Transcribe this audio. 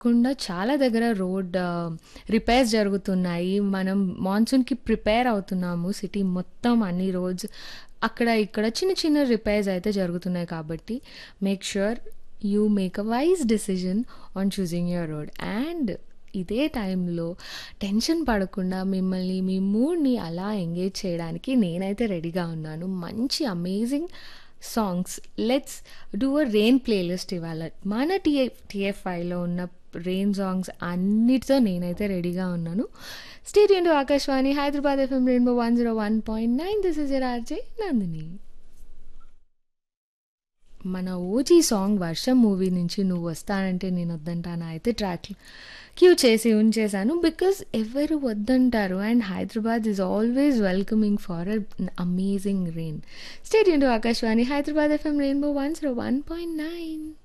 కాకుండా చాలా దగ్గర రోడ్ ఆహ్, రిపేర్స్ జరుగుతున్నాయి. మనం మాన్సూన్‌కి ప్రిపేర్ అవుతున్నాము. సిటీ మొత్తం అన్ని రోడ్స్ అక్కడ, ఇక్కడ చిన్న, చిన్న రిపేర్స్ అయితే జరుగుతున్నాయి కాబట్టి make sure you make a wise decision on choosing your road. And ఇదే టైంలో టెన్షన్ పడకుండా మిమ్మల్ని మీ మూడ్‌ని అలా ఎంగేజ్ చేయడానికి నేనైతే రెడీగా ఉన్నాను. మంచి amazing songs let's do a rain playlist ఇవాళ. మన టీఎఫ్ టీఎఫ్ఐలో ఉన్న రెయిన్ సాంగ్స్ అన్నిటితో నేనైతే రెడీగా ఉన్నాను. Stay tuned to Akashvani Hyderabad FM rainbow 101.9 this is your RJ Nandini. మన ఓజీ సాంగ్ 'వర్షం' మూవీ నుంచి 'నువ్వు వస్తానంటే నేనొద్దంటానా' అయితే ట్రాక్ క్యూ చేసి ఉంచేశాను. బికాజ్ ఎవరు వద్దంటారు and Hyderabad is always welcoming for an amazing rain. Stay tuned to Akashvani Hyderabad FM rainbow 101.9